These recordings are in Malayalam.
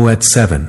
Info at 7.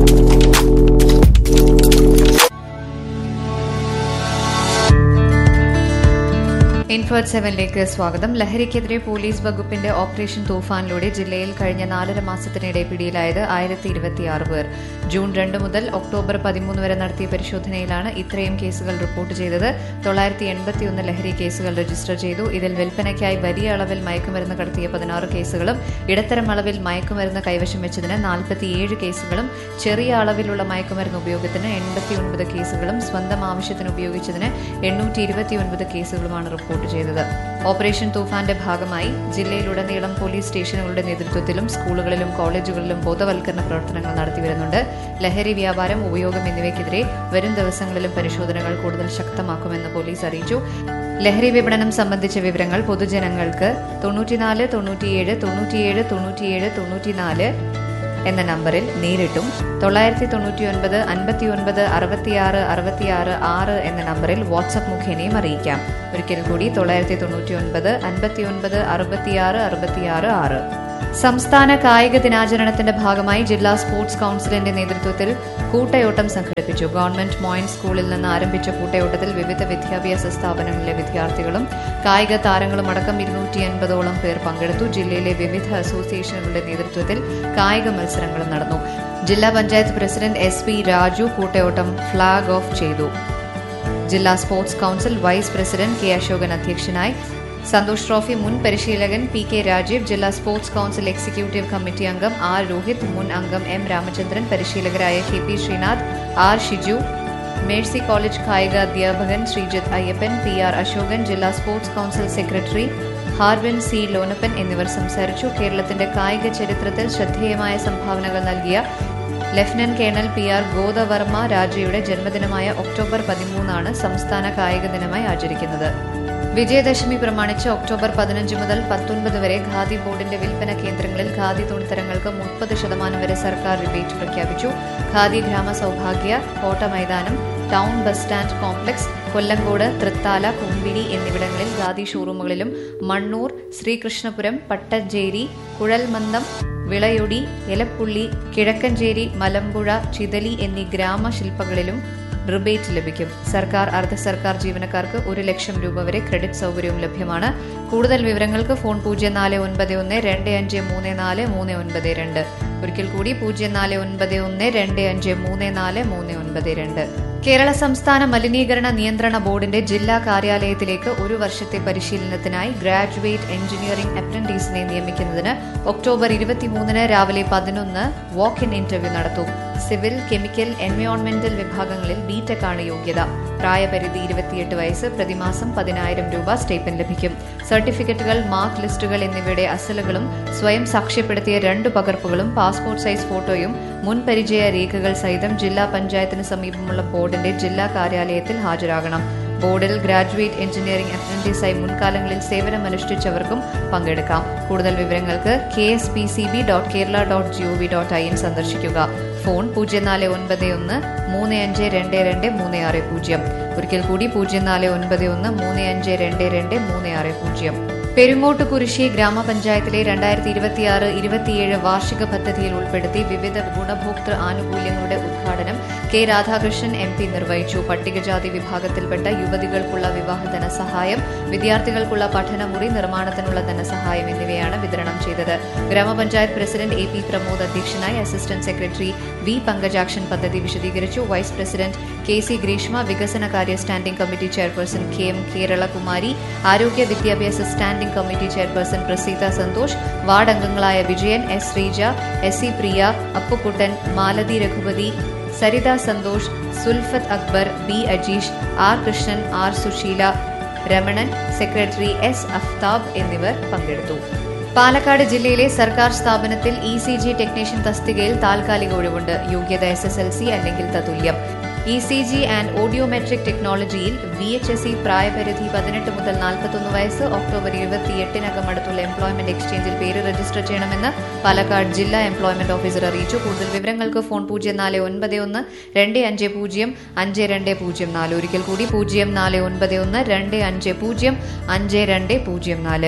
ഇൻഫോർട്ട് സെവനിലേക്ക് സ്വാഗതം ലഹരിക്കെതിരെ പോലീസ് വകുപ്പിന്റെ ഓപ്പറേഷൻ തൂഫാനിലൂടെ ജില്ലയിൽ കഴിഞ്ഞ നാലര മാസത്തിനിടെ പിടിയിലായത് ആയിരത്തി ഇരുപത്തിയാറ് പേർ ജൂൺ രണ്ട് മുതൽ ഒക്ടോബർ പതിമൂന്ന് വരെ നടത്തിയ പരിശോധനയിലാണ് ഇത്രയും കേസുകൾ റിപ്പോർട്ട് ചെയ്തത് തൊള്ളായിരത്തി എൺപത്തിയൊന്ന് ലഹരി കേസുകൾ രജിസ്റ്റർ ചെയ്തു ഇതിൽ വിൽപ്പനയ്ക്കായി വലിയ അളവിൽ മയക്കുമരുന്ന് കടത്തിയ പതിനാറ് കേസുകളും ഇടത്തരം അളവിൽ മയക്കുമരുന്ന് കൈവശം വെച്ചതിന് നാൽപ്പത്തിയേഴ് കേസുകളും ചെറിയ അളവിലുള്ള മയക്കുമരുന്ന് ഉപയോഗത്തിന് എൺപത്തിയൊൻപത് കേസുകളും സ്വന്തം ആവശ്യത്തിന് ഉപയോഗിച്ചതിന് എണ്ണൂറ്റി ഇരുപത്തിയൊൻപത് കേസുകളുമാണ് റിപ്പോർട്ട് ചെയ്തത് ഓപ്പറേഷൻ തൂഫാന്റെ ഭാഗമായി ജില്ലയിലുടനീളം പോലീസ് സ്റ്റേഷനുകളുടെ നേതൃത്വത്തിലും സ്കൂളുകളിലും കോളേജുകളിലും ബോധവൽക്കരണ പ്രവർത്തനങ്ങൾ നടത്തിവരുന്നുണ്ട് ലഹരി വ്യാപാരം ഉപയോഗം എന്നിവയ്ക്കെതിരെ വരും ദിവസങ്ങളിലും പരിശോധനകൾ കൂടുതൽ ശക്തമാക്കുമെന്ന് പോലീസ് അറിയിച്ചു ലഹരി വിപണനം സംബന്ധിച്ച വിവരങ്ങൾ പൊതുജനങ്ങൾക്ക് തൊണ്ണൂറ്റിനാല് തൊണ്ണൂറ്റിയേഴ് തൊണ്ണൂറ്റിയേഴ് തൊണ്ണൂറ്റിയേഴ് തൊണ്ണൂറ്റിനാല് എന്ന നമ്പറിൽ നേരിട്ടും തൊള്ളായിരത്തി തൊണ്ണൂറ്റിയൊൻപത് അൻപത്തിയൊൻപത് അറുപത്തിയാറ് അറുപത്തിയാറ് ആറ് എന്ന നമ്പറിൽ വാട്സപ്പ് മുഖേനയും അറിയിക്കാം ഒരിക്കൽ കൂടി തൊള്ളായിരത്തി തൊണ്ണൂറ്റിയൊൻപത് അൻപത്തിയൊൻപത് അറുപത്തിയാറ് അറുപത്തിയാറ് ആറ് സംസ്ഥാന കായിക ദിനാചരണത്തിന്റെ ഭാഗമായി ജില്ലാ സ്പോർട്സ് കൌൺസിലിന്റെ നേതൃത്വത്തിൽ കൂട്ടയോട്ടം സംഘടിപ്പിച്ചു ഗവൺമെന്റ് മോയിൻ സ്കൂളിൽ നിന്ന് ആരംഭിച്ച കൂട്ടയോട്ടത്തിൽ വിവിധ വിദ്യാഭ്യാസ സ്ഥാപനങ്ങളിലെ വിദ്യാർത്ഥികളും കായിക താരങ്ങളും അടക്കം ഇരുന്നൂറ്റി എൺപതോളം പേർ പങ്കെടുത്തു ജില്ലയിലെ വിവിധ അസോസിയേഷനുകളുടെ നേതൃത്വത്തിൽ കായിക മത്സരങ്ങളും നടന്നു ജില്ലാ panchayat president S P Raju കൂട്ടയോട്ടം ഫ്ളാഗ് ഓഫ് ചെയ്തു ജില്ലാ sports council vice president K Ashokan അധ്യക്ഷനായി സന്തോഷ് ട്രോഫി മുൻ പരിശീലകൻ പി കെ രാജീവ് ജില്ലാ സ്പോർട്സ് കൌൺസിൽ എക്സിക്യൂട്ടീവ് കമ്മിറ്റി അംഗം ആർ രോഹിത് മുൻ അംഗം എം രാമചന്ദ്രൻ പരിശീലകരായ K P Sreenath R Shiju Mercy college കായിക അധ്യാപകൻ ശ്രീജിത്ത് അയ്യപ്പൻ പി ആർ അശോകൻ ജില്ലാ sports council secretary Harvin C Lonappan എന്നിവർ സംസാരിച്ചു കേരളത്തിന്റെ കായിക ചരിത്രത്തിൽ ശ്രദ്ധേയമായ സംഭാവനകൾ നൽകിയ lieutenant colonel P R Godavarma രാജയുടെ ജന്മദിനമായ ഒക്ടോബർ പതിമൂന്നാണ് സംസ്ഥാന കായിക ദിനമായി ആചരിക്കുന്നത് വിജയദശമി പ്രമാണിച്ച് ഒക്ടോബർ പതിനഞ്ച് മുതൽ പത്തൊൻപത് വരെ ഖാദി ബോർഡിന്റെ വിൽപ്പന കേന്ദ്രങ്ങളിൽ ഖാദി തുണിത്തരങ്ങൾക്ക് മുപ്പത് ശതമാനം വരെ സർക്കാർ റിബേറ്റ് പ്രഖ്യാപിച്ചു ഖാദി ഗ്രാമ Saubhagya Kotta Maidanam town bus stand complex Kollengode Thrithala Kumbidi എന്നിവിടങ്ങളിൽ ഖാദി ഷോറൂമുകളിലും മണ്ണൂർ ശ്രീകൃഷ്ണപുരം പട്ടഞ്ചേരി കുഴൽമന്ദം വിളയൊടി എലപ്പുള്ളി കിഴക്കഞ്ചേരി മലമ്പുഴ ചിതലി എന്നീ ഗ്രാമശില്പങ്ങളിലും റിബേറ്റ് ലഭിക്കും സർക്കാർ അർദ്ധ സർക്കാർ ജീവനക്കാർക്ക് ഒരു ലക്ഷം രൂപ വരെ ക്രെഡിറ്റ് സൗകര്യവും ലഭ്യമാണ് കൂടുതൽ വിവരങ്ങൾക്ക് ഫോൺ പൂജ്യം നാല് ഒൻപത് ഒന്ന് രണ്ട് അഞ്ച് മൂന്ന് നാല് മൂന്ന് ഒൻപത് രണ്ട് ഒരിക്കൽ കൂടി പൂജ്യം നാല് ഒൻപത് ഒന്ന് രണ്ട് അഞ്ച് മൂന്ന് നാല് മൂന്ന് ഒൻപത് രണ്ട് കേരള സംസ്ഥാന മലിനീകരണ നിയന്ത്രണ ബോർഡിന്റെ ജില്ലാ കാര്യാലയത്തിലേക്ക് ഒരു വർഷത്തെ പരിശീലനത്തിനായി ഗ്രാജുവേറ്റ് എഞ്ചിനീയറിംഗ് അപ്രന്റീസിനെ നിയമിക്കുന്നതിന് ഒക്ടോബർ ഇരുപത്തിമൂന്നിന് രാവിലെ പതിനൊന്ന് വാക്ക് ഇൻ ഇന്റർവ്യൂ നടത്തും സിവിൽ കെമിക്കൽ എൻവയോൺമെന്റൽ വിഭാഗങ്ങളിൽ ബിടെക് ആണ് യോഗ്യത പ്രായപരിധി ഇരുപത്തിയെട്ട് വയസ്സ് പ്രതിമാസം പതിനായിരം രൂപ സ്റ്റേപ്പൻ ലഭിക്കും സർട്ടിഫിക്കറ്റുകൾ മാർക്ക് ലിസ്റ്റുകൾ എന്നിവയുടെ അസലുകളും സ്വയം സാക്ഷ്യപ്പെടുത്തിയ രണ്ട് പകർപ്പുകളും പാസ്പോർട്ട് സൈസ് ഫോട്ടോയും മുൻ പരിചയ രേഖകൾ സഹിതം ജില്ലാ പഞ്ചായത്തിന് സമീപമുള്ള ബോർഡിന്റെ ജില്ലാ കാര്യാലയത്തിൽ ഹാജരാകണം ബോർഡിൽ ഗ്രാജുവേറ്റ് എഞ്ചിനീയറിംഗ് അപ്രന്റീസായി മുൻകാലങ്ങളിൽ സേവനമനുഷ്ഠിച്ചവർക്കും പങ്കെടുക്കാം കൂടുതൽ വിവരങ്ങൾക്ക് K S P C B dot Kerala dot G O V dot I N സന്ദർശിക്കുക ഫോൺ പൂജ്യം നാല് ഒൻപത് ഒന്ന് മൂന്ന് അഞ്ച് രണ്ട് രണ്ട് മൂന്ന് ആറ് പൂജ്യം ഒരിക്കൽ കൂടി പൂജ്യം നാല് ഒൻപത് ഒന്ന് മൂന്ന് അഞ്ച് രണ്ട് രണ്ട് മൂന്ന് ആറ് പൂജ്യം പെരുങ്ങോട്ട് കുരിശി ഗ്രാമപഞ്ചായത്തിലെ രണ്ടായിരത്തി ഇരുപത്തിയാറ് ഇരുപത്തിയേഴ് വാർഷിക പദ്ധതിയിൽ ഉൾപ്പെടുത്തി വിവിധ ഗുണഭോക്തൃ ആനുകൂല്യങ്ങളുടെ ഉദ്ഘാടനം കെ രാധാകൃഷ്ണൻ എം പി നിർവഹിച്ചു പട്ടികജാതി വിഭാഗത്തിൽപ്പെട്ട യുവതികൾക്കുള്ള വിവാഹ ധനസഹായം വിദ്യാർത്ഥികൾക്കുള്ള പഠനമുറി നിർമ്മാണത്തിനുള്ള ധനസഹായം എന്നിവയാണ് വിതരണം ചെയ്തത് ഗ്രാമപഞ്ചായത്ത് പ്രസിഡന്റ് എ പി പ്രമോദ് അധ്യക്ഷനായി അസിസ്റ്റന്റ് സെക്രട്ടറി വി പങ്കജാക്ഷൻ പദ്ധതി വിശദീകരിച്ചു vice president K C Greeshma വികസനകാര്യ standing committee chairperson K M Keralakumari ആരോഗ്യ വിദ്യാഭ്യാസ standing committee chairperson Praseetha Santhosh ward അംഗങ്ങളായ Vijayan S Sreeja S C Priya Appukuttan Malathi Raghupathi Saritha Santhosh Sulfath Akbar B Ajeesh R Krishnan R Susheela Ramanan secretary S Aftab എന്നിവർ പങ്കെടുത്തു പാലക്കാട് ജില്ലയിലെ സർക്കാർ സ്ഥാപനത്തിൽ ഇ സി ജി ടെക്നീഷ്യൻ തസ്തികയിൽ താൽക്കാലിക ഒഴിവുണ്ട് യോഗ്യത എസ് എസ് എൽ സി അല്ലെങ്കിൽ തതുല്യം E C G and audiometric ടെക്നോളജിയിൽ വി എച്ച് എസ് സി പ്രായപരിധി പതിനെട്ട് മുതൽ നാൽപ്പത്തൊന്ന് വയസ്സ് ഒക്ടോബർ ഇരുപത്തിയെട്ടിനകം അടുത്തുള്ള എംപ്ലോയ്മെന്റ് എക്സ്ചേഞ്ചിൽ പേര് രജിസ്റ്റർ ചെയ്യണമെന്ന് പാലക്കാട് ജില്ലാ എംപ്ലോയ്മെന്റ് ഓഫീസർ അറിയിച്ചു കൂടുതൽ വിവരങ്ങൾക്ക് ഫോൺ പൂജ്യം നാല് ഒൻപത് ഒന്ന് രണ്ട് അഞ്ച് പൂജ്യം അഞ്ച് രണ്ട് പൂജ്യം നാല് ഒരിക്കൽ കൂടി പൂജ്യം നാല് ഒൻപത് ഒന്ന് രണ്ട് അഞ്ച് പൂജ്യം അഞ്ച് രണ്ട് പൂജ്യം നാല്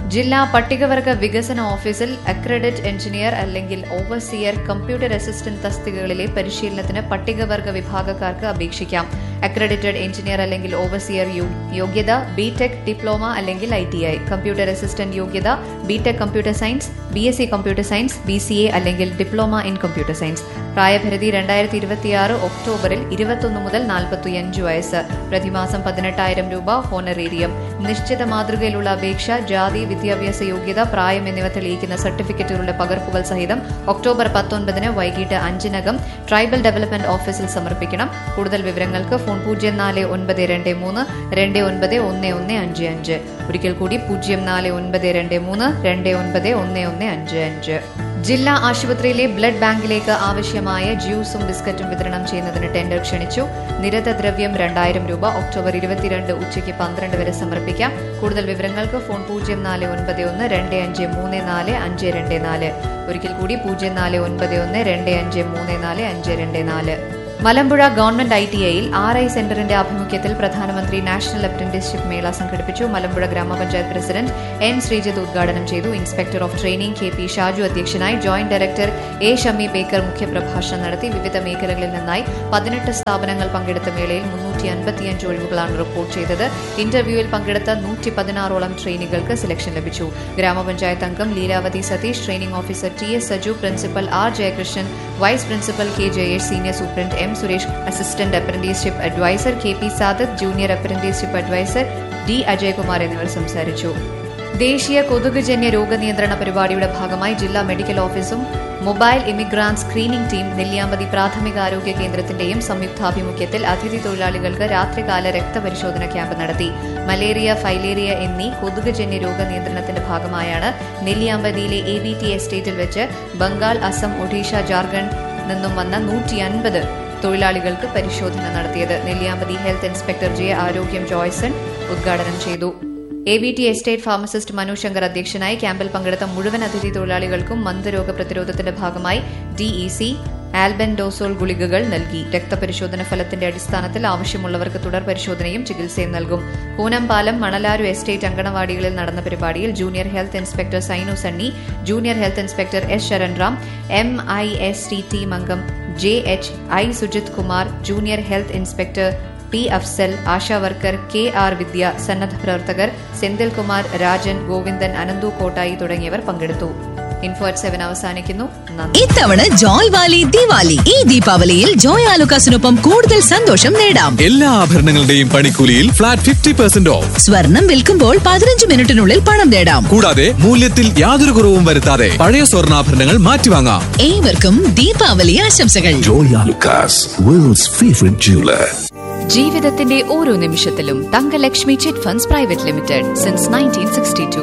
ജില്ലാ പട്ടികവർഗ വികസന ഓഫീസിൽ അക്രഡിറ്റ് എഞ്ചിനീയർ അല്ലെങ്കിൽ ഓവർസിയർ കമ്പ്യൂട്ടർ അസിസ്റ്റന്റ് തസ്തികകളിലെ പരിശീലനത്തിന് പട്ടികവർഗ വിഭാഗക്കാർക്ക് അപേക്ഷിക്കാം അക്രഡിറ്റഡ് എഞ്ചിനീയർ അല്ലെങ്കിൽ ഓവർസിയർ യോഗ്യത ബിടെക് ഡിപ്ലോമ അല്ലെങ്കിൽ I T I computer assistant യോഗ്യത B Tech computer science B S C computer science B C A അല്ലെങ്കിൽ ഡിപ്ലോമ ഇൻ കമ്പ്യൂട്ടർ സയൻസ് പ്രായപരിധി രണ്ടായിരത്തി ഇരുപത്തിയാറ് ഒക്ടോബറിൽ ഇരുപത്തൊന്ന് മുതൽ നാൽപ്പത്തിയഞ്ച് വയസ്സ് പ്രതിമാസം പതിനെട്ടായിരം രൂപ ഹോണറേറിയം നിശ്ചിത മാതൃകയിലുള്ള അപേക്ഷ ജാതി വിദ്യാഭ്യാസ യോഗ്യത പ്രായം എന്നിവ തെളിയിക്കുന്ന സർട്ടിഫിക്കറ്റുകളുടെ പകർപ്പുകൾ സഹിതം ഒക്ടോബർ പത്തൊൻപതിന് വൈകിട്ട് അഞ്ചിനകം ട്രൈബൽ ഡെവലപ്മെന്റ് ഓഫീസിൽ സമർപ്പിക്കണം കൂടുതൽ വിവരങ്ങൾക്ക് ഫോൺ പൂജ്യം നാല് ഒൻപത് രണ്ട് മൂന്ന് രണ്ട് ഒൻപത് ഒന്ന് ഒന്ന് അഞ്ച് അഞ്ച് ഒരിക്കൽ കൂടി പൂജ്യം നാല് ഒൻപത് രണ്ട് മൂന്ന് രണ്ട് ഒൻപത് ഒന്ന് ഒന്ന് അഞ്ച് അഞ്ച് ജില്ലാ ആശുപത്രിയിലെ ബ്ലഡ് ബാങ്കിലേക്ക് ആവശ്യമായ ജ്യൂസും ബിസ്ക്കറ്റും വിതരണം ചെയ്യുന്നതിന് ടെൻഡർ ക്ഷണിച്ചു നിരതദ്രവ്യം രണ്ടായിരം രൂപ ഒക്ടോബർ ഇരുപത്തിരണ്ട് ഉച്ചയ്ക്ക് പന്ത്രണ്ട് വരെ സമർപ്പിക്കാം കൂടുതൽ വിവരങ്ങൾക്ക് ഫോൺ പൂജ്യം നാല് ഒൻപത് ഒന്ന് രണ്ട് അഞ്ച് മൂന്ന് നാല് അഞ്ച് രണ്ട് നാല് ഒരിക്കൽ കൂടി പൂജ്യം നാല് ഒൻപത് ഒന്ന് രണ്ട് അഞ്ച് മൂന്ന് നാല് അഞ്ച് രണ്ട് നാല് മലമ്പുഴ ഗവൺമെന്റ് ഐ ടി ഐയിൽ ആർ ഐ സെന്ററിന്റെ ആഭിമുഖ്യത്തിൽ പ്രധാനമന്ത്രി നാഷണൽ അപ്രന്റീസ്ഷിപ്പ് മേള സംഘടിപ്പിച്ചു മലമ്പുഴ ഗ്രാമപഞ്ചായത്ത് പ്രസിഡന്റ് എൻ ശ്രീജിത്ത് ഉദ്ഘാടനം ചെയ്തു inspector of training K P Shaju അധ്യക്ഷനായി joint director A Shami Baker മുഖ്യപ്രഭാഷണം നടത്തി വിവിധ മേഖലകളിൽ നിന്നായി പതിനെട്ട് സ്ഥാപനങ്ങൾ പങ്കെടുത്ത മേളയിൽ മുന്നൂറ്റി അൻപത്തിയഞ്ച് ഒഴിവുകളാണ് റിപ്പോർട്ട് ചെയ്തത് ഇന്റർവ്യൂവിൽ പങ്കെടുത്ത നൂറ്റി പതിനാറോളം ട്രെയിനികൾക്ക് സെലക്ഷൻ ലഭിച്ചു ഗ്രാമപഞ്ചായത്ത് അംഗം Leelavathi Satheesh training officer T S Saju principal R Jayakrishnan vice principal K Jayesh senior superintendent M Suresh assistant apprenticeship adviser K P Sadath junior apprenticeship adviser D Ajayakumar എന്നിവർ സംസാരിച്ചു ദേശീയ കൊതുകുജന്യ രോഗനിയന്ത്രണ പരിപാടിയുടെ ഭാഗമായി ജില്ലാ മെഡിക്കൽ ഓഫീസും mobile immigrant screening team Nelliyampathy പ്രാഥമികാരോഗ്യ കേന്ദ്രത്തിന്റെയും സംയുക്താഭിമുഖ്യത്തിൽ അതിഥി തൊഴിലാളികൾക്ക് രാത്രികാല രക്തപരിശോധന ക്യാമ്പ് നടത്തി മലേറിയ ഫൈലേറിയ എന്നീ കൊതുകുജന്യ രോഗനിയന്ത്രണത്തിന്റെ ഭാഗമായാണ് നെല്ലിയാമ്പതിയിലെ എ ബി ടി എസ്റ്റേറ്റിൽ വെച്ച് ബംഗാൾ അസം ഒഡീഷ ജാർഖണ്ഡ് നിന്നും വന്ന നൂറ്റി അൻപത് തൊഴിലാളികൾക്ക് പരിശോധന നടത്തിയത് നെല്ലിയാമ്പതി ഹെൽത്ത് ഇൻസ്പെക്ടർ ജെ ആരോഗ്യം ജോയ്സൺ ഉദ്ഘാടനം ചെയ്തു A B T estate pharmacist Manu Shankar അധ്യക്ഷനായി ക്യാമ്പിൽ പങ്കെടുത്ത മുഴുവൻ അതിഥി തൊഴിലാളികൾക്കും മന്ദരോഗ പ്രതിരോധത്തിന്റെ ഭാഗമായി ഡിഇസി ആൽബൻഡോസോൾ ഗുളികകൾ നൽകി രക്തപരിശോധന ഫലത്തിന്റെ അടിസ്ഥാനത്തിൽ ആവശ്യമുള്ളവർക്ക് തുടർ പരിശോധനയും ചികിത്സയും നൽകും കൂനംപാലം മണലാരു എസ്റ്റേറ്റ് അങ്കണവാടികളിൽ നടന്ന പരിപാടിയിൽ junior health inspector Sainu Sunny junior health inspector S Sharanram M I S T team അംഗം J H I Sujith Kumar junior health inspector P Afsal Asha worker K R Vidya സന്നദ്ധ പ്രവർത്തകർ സെന്തിൽകുമാർ രാജൻ ഗോവിന്ദൻ അനന്തു കോട്ടായി തുടങ്ങിയവർ പങ്കെടുത്തു ഇൻഫോ അറ്റ് സെവൻ അവസാനിക്കുന്നു നന്ദി ഇത്തവണ ജോയ് വാലി ദിവാലി ഈ ദീപാവലിയിൽ ജോയ് ആലുക്കാസിനൊപ്പം കൂടുതൽ സന്തോഷം നേടാം എല്ലാ ആഭരണങ്ങളുടെയും പണിക്കൂലിയിൽ ഫ്ലാറ്റ് ഫിഫ്റ്റി പെർസെന്റ് ഓഫ് സ്വർണം വിൽക്കുമ്പോൾ പതിനഞ്ച് മിനിറ്റിനുള്ളിൽ പണം നേടാം കൂടാതെ മൂല്യത്തിൽ യാതൊരു കുറവും വരുത്താതെ പഴയ സ്വർണ്ണാഭരണങ്ങൾ മാറ്റിവാങ്ങാം ഏവർക്കും ദീപാവലി ആശംസകൾ Joy Alucas, world's favorite jeweler. ജീവിതത്തിന്റെ ഓരോ നിമിഷത്തിലും Thankalakshmi chit funds private limited since nineteen sixty two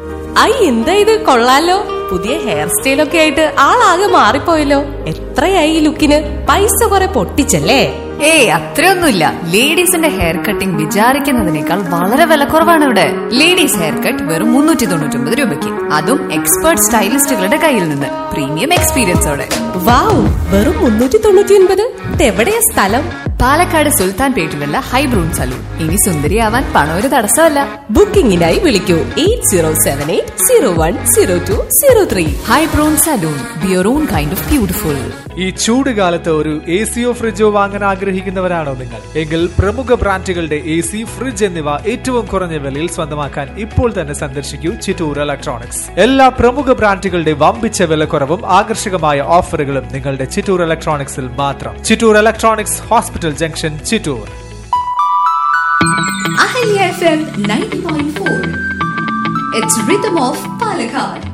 ഐ എന്താ ഇത് കൊള്ളാലോ പുതിയ ഹെയർ സ്റ്റൈലൊക്കെ ആയിട്ട് ആളാകെ മാറിപ്പോയല്ലോ എത്രയായി ഈ ലുക്കിന് പൈസ കുറെ പൊട്ടിച്ചല്ലേ ഏയ് അത്രയൊന്നുമില്ല ലേഡീസിന്റെ ഹെയർ കട്ടിംഗ് വിചാരിക്കുന്നതിനേക്കാൾ വളരെ വിലക്കുറവാണ് ഇവിടെ ലേഡീസ് ഹെയർ കട്ട് വെറും മുന്നൂറ്റി തൊണ്ണൂറ്റി ഒമ്പത് രൂപയ്ക്ക് അതും എക്സ്പേർട്ട് സ്റ്റൈലിസ്റ്റുകളുടെ കയ്യിൽ നിന്ന് പ്രീമിയം എക്സ്പീരിയൻസോടെ വാവ് വെറും മുന്നൂറ്റി തൊണ്ണൂറ്റി ഒൻപത് ഇതെവിടെയാ സ്ഥലം പാലക്കാട് സുൽത്താൻ പേട്ടിലുള്ള ഹൈബ്രൂൺ സലൂൺ ഇനി സുന്ദരിയാവാൻ പണം ഒരു തടസ്സമല്ല ബുക്കിംഗിനായി വിളിക്കൂ eight zero seven eight zero one zero two zero three Hybroon salon be your own kind of beautiful ഈ ചൂട് കാലത്ത് ഒരു എ സിയോ ഫ്രിഡ്ജോ വാങ്ങാൻ ആഗ്രഹിക്കുന്നവരാണോ നിങ്ങൾ എങ്കിൽ പ്രമുഖ ബ്രാൻഡുകളുടെ എ സി ഫ്രിഡ്ജ് എന്നിവ ഏറ്റവും കുറഞ്ഞ വിലയിൽ സ്വന്തമാക്കാൻ ഇപ്പോൾ തന്നെ സന്ദർശിക്കൂ ചിറ്റൂർ ഇലക്ട്രോണിക്സ് എല്ലാ പ്രമുഖ ബ്രാൻഡുകളുടെ വമ്പിച്ച വിലക്കുറവും ആകർഷകമായ ഓഫറുകളും നിങ്ങളുടെ ചിറ്റൂർ ഇലക്ട്രോണിക്സിൽ മാത്രം Chittur electronics hospital junction Chittur Ahilya FM 90.4. It's Rhythm of Palakkad.